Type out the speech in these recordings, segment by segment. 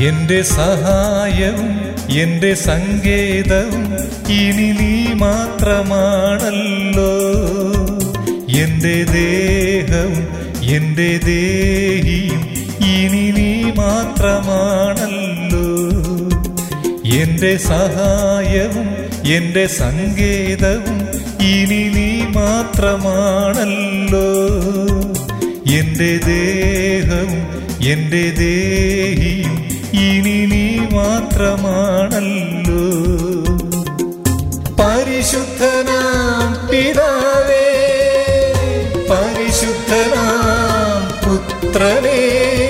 എന്റെ സഹായവും എന്റെ സങ്കേതവും ഇനി നീ മാത്രമാണല്ലോ എന്റെ ദേഹവും എന്റെ ദേഹിയും ഇനി നീ മാത്രമാണല്ലോ എന്റെ സഹായവും എന്റെ സങ്കേതവും ഇനി നീ മാത്രമാണല്ലോ എന്റെ ദേഹവും എന്റെ ദേഹിയും ഇനി നീ മാത്രമാണല്ലോ പരിശുദ്ധനാം പിതാവേ പരിശുദ്ധനാം പുത്രനേ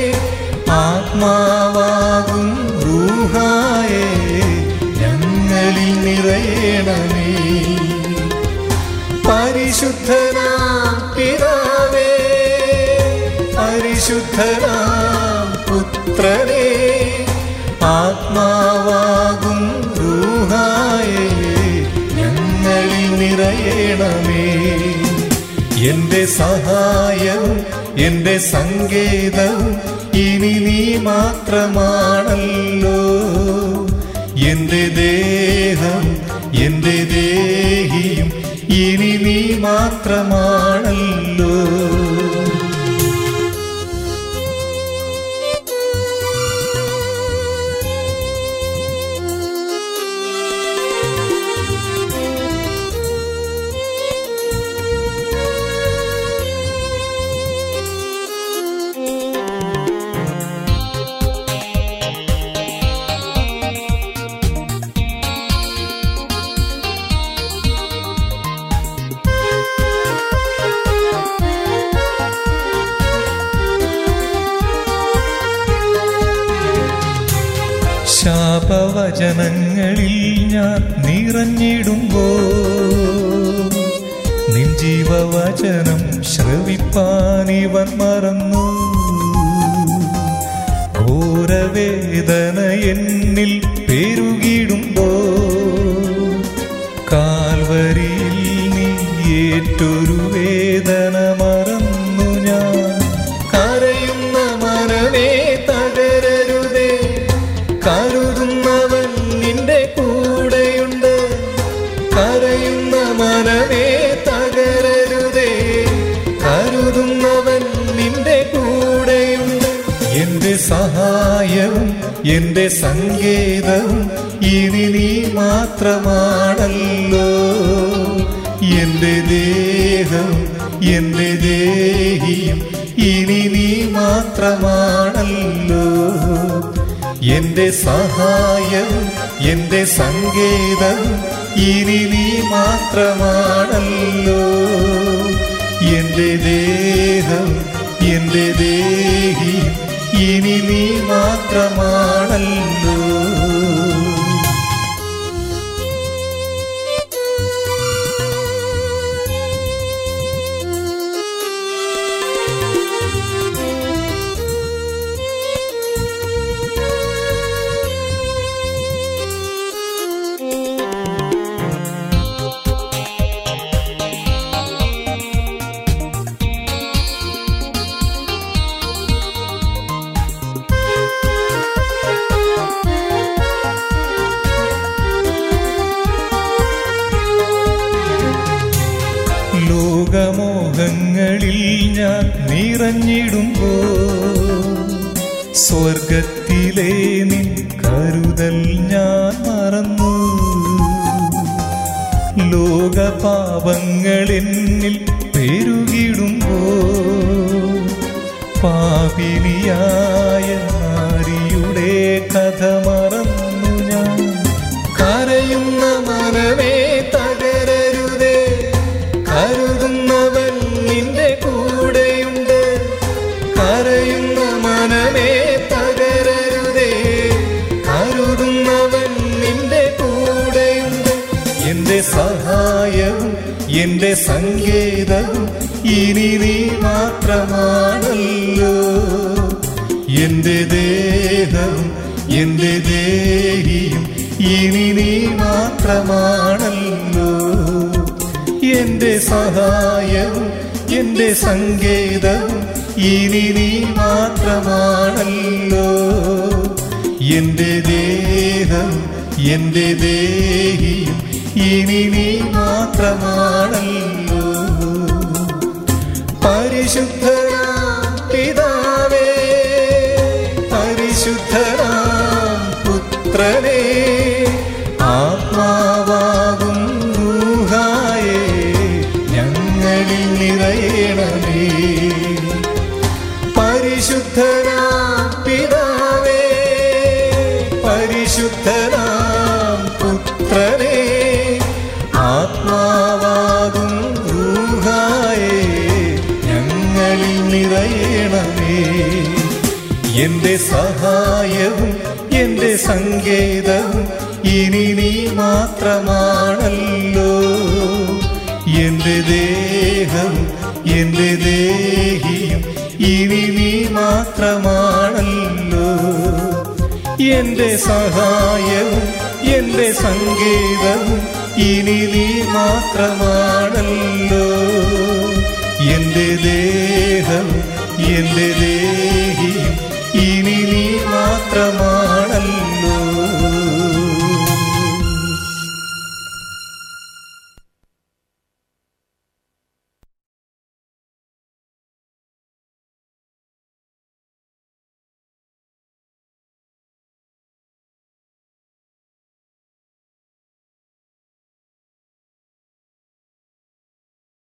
ആത്മാവാകും റൂഹായേ ഞങ്ങളിൽ നിറയണമേ പരിശുദ്ധനാം പിതാവേ പരിശുദ്ധനാം പുത്രനേ ആത്മാവാകും റൂഹായേ ഞങ്ങളിൽ നിറയണമേ എന്റെ സഹായവും എന്റെ സങ്കേതവും ഇനി നീ മാത്രമാണല്ലോ എന്റെ ദേഹം എന്റെ ദേഹിയും ഇനി നീ മാത്രമാണല്ലോ ശാപവചനങ്ങളിൽ ഞാൻ നിറഞ്ഞിടുമ്പോ നിൻ ജീവവചനം ശ്രവിപ്പാനിവൻ മറന്നു ഘോരവേദന എന്നിൽ പെരുകിടുമ്പോ കാൽവരിയിൽ നീ ഏറ്റൊരു വേദന മറന്നു ഞാൻ കരയുന്ന മനമേ തകരരുതേ കരുതുന്നവൻ നിന്റെ കൂടെയുണ്ട് കരയുന്ന മനമേ തകരരുതേ കരുതുന്നവൻ നിന്റെ കൂടെയുണ്ട് എന്റെ സഹായവും എന്റെ സങ്കേതവും ഇനി നീ മാത്രമാണല്ലോ എന്റെ ദേഹം എന്റെ ദേഹിയും ഇനി നീ മാത്രമാണല്ലോ എന്റെ സഹായവും എന്റെ സങ്കേതവും ഇനി നീ മാത്രമാണല്ലോ എന്റെ ദേഹം എന്റെ ദേഹിയും ഇനി നീ മാത്രമാണല്ലോ ലോകമോഹങ്ങളിൽ ഞാൻ നിറഞ്ഞിടുമ്പോ സ്വർഗത്തിലെ നിൻ കരുതൽ ഞാൻ മറന്നു ലോകപാപങ്ങൾ എന്നിൽ പെരുകിടുമ്പോ പാപിനിയായ നാരിയുടെ കഥ മറന്നു ഞാൻ കരയുന്ന മനമേ തകരരുതേ കരുതുന്നവൻ നിന്റെ കൂടെയുണ്ട് കരയുന്ന മനമേ തകരരുതേ കരുതുന്നവൻ നിന്റെ കൂടെയുണ്ട് എന്റെ സഹായവും എന്റെ സങ്കേതവും ഇനി നീ മാത്രമാണല്ലോ എന്റെ ദേഹവും എന്റെ ദേഹിയും ഇനി നീ മാത്രമാണല്ലോ എന്റെ സഹായവും എന്റെ സങ്കേതവും ഇനി നീ മാത്രമാണല്ലോ എന്റെ ദേഹം എന്റെ ദേഹിയും ഇനി നീ മാത്രമാണല്ലോ പരിശുദ്ധനാം പിതാവേ പരിശുദ്ധനാം പുത്രനേ ആത്മാവാകും ഗുഹായേ ഞങ്ങളിൽ നിറയണമേ പരിശുദ്ധനാം പിതാവേ പരിശുദ്ധനാം പുത്രനേ ആത്മാവാകും ഗുഹായേ ഞങ്ങളിൽ നിറയണമേ എന്റെ സഹായവും എന്റെ സങ്കേതവും ഇനി നീ മാത്രമാണല്ലോ എന്റെ ദേഹം എന്റെ ദേഹിയും ഇനി നീ മാത്രമാണല്ലോ എന്റെ സഹായവും എന്റെ സങ്കേതവും ഇനി നീ മാത്രമാണല്ലോ എന്റെ ദേഹം എന്റെ ദേഹിയും ഇനി നീ മാത്രമാ